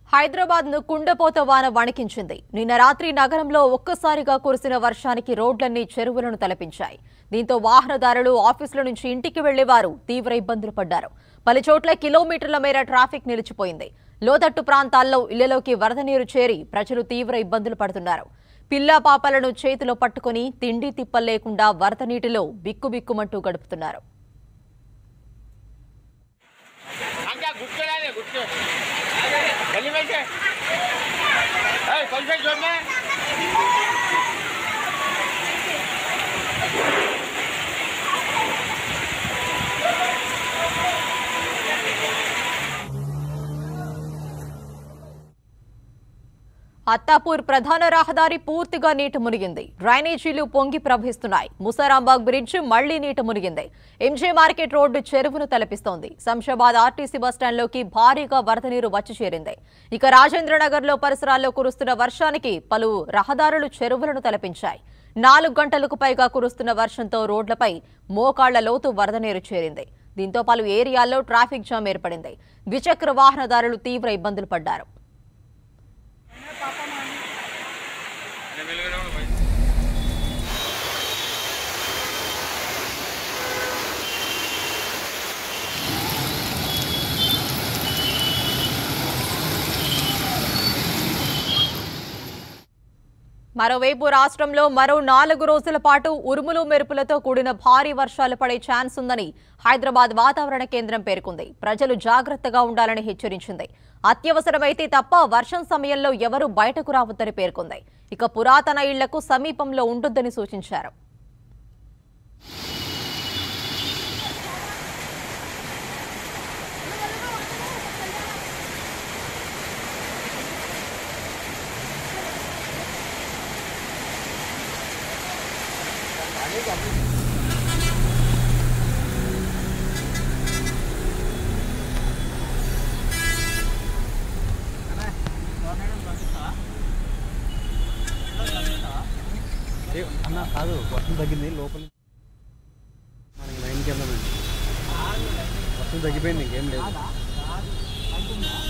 హైదరాబాద్ ను కుండపోత వాన వణికించింది నిన్న రాత్రి నగరంలో ఒక్కసారిగా కురిసిన వర్షానికి రోడ్లన్నీ చెరువులను తలపించాయి దీంతో వాహనదారులు ఆఫీసుల నుంచి ఇంటికి వెళ్లేవారు తీవ్ర ఇబ్బందులు పడ్డారు పలు చోట్ల కిలోమీటర్ల మేర ట్రాఫిక్ నిలిచిపోయింది లోతట్టు ప్రాంతాల్లో ఇళ్లలోకి వరద నీరు చేరి ప్రజలు తీవ్ర ఇబ్బందులు పడుతున్నారు పిల్లా పాపలను చేతిలో పట్టుకుని తిండి తిప్పలేకుండా వరద నీటిలో బిక్కుబిక్కుమంటూ గడుపుతున్నారు आगे गुटके ला दे गुटके गली में से ए पैसे जोड़ना అత్తాపూర్ ప్రధాన రహదారి పూర్తిగా నీట మునిగింది డ్రైనేజీలు పొంగి ప్రవహిస్తున్నాయి ముసారాంబాగ్ బ్రిడ్జ్ మళ్లీ నీట మునిగింది ఎంజే మార్కెట్ రోడ్డు చెరువును తలపిస్తోంది శంషాబాద్ ఆర్టీసీ బస్టాండ్లోకి భారీగా వరద నీరు వచ్చి చేరింది ఇక రాజేంద్రనగర్ లో పరిసరాల్లో కురుస్తున్న వర్షానికి పలు రహదారులు చెరువులను తలపించాయి నాలుగు గంటలకు పైగా కురుస్తున్న వర్షంతో రోడ్లపై మోకాళ్ల లోతు వరద నీరు చేరింది దీంతో పలు ఏరియాల్లో ట్రాఫిక్ జామ్ ఏర్పడింది ద్విచక్ర వాహనదారులు తీవ్ర ఇబ్బందులు పడ్డారు మరోవైపు రాష్ట్రంలో మరో నాలుగు రోజుల పాటు ఉరుములు మెరుపులతో కూడిన భారీ వర్షాలు పడే ఛాన్స్ ఉందని హైదరాబాద్ వాతావరణ కేంద్రం పేర్కొంది ప్రజలు జాగ్రత్తగా ఉండాలని హెచ్చరించింది అత్యవసరమైతే తప్ప వర్షం సమయంలో ఎవరూ బయటకు రావద్దని పేర్కొంది ఇక పురాతన ఇళ్లకు సమీపంలో ఉండొద్దని సూచించారు ఏ, అన్న కాదు వర్షం తగ్గింది లోపల మనకి నైన్కి వెళ్దామండి వర్షం తగ్గిపోయింది ఇంకేం లేదు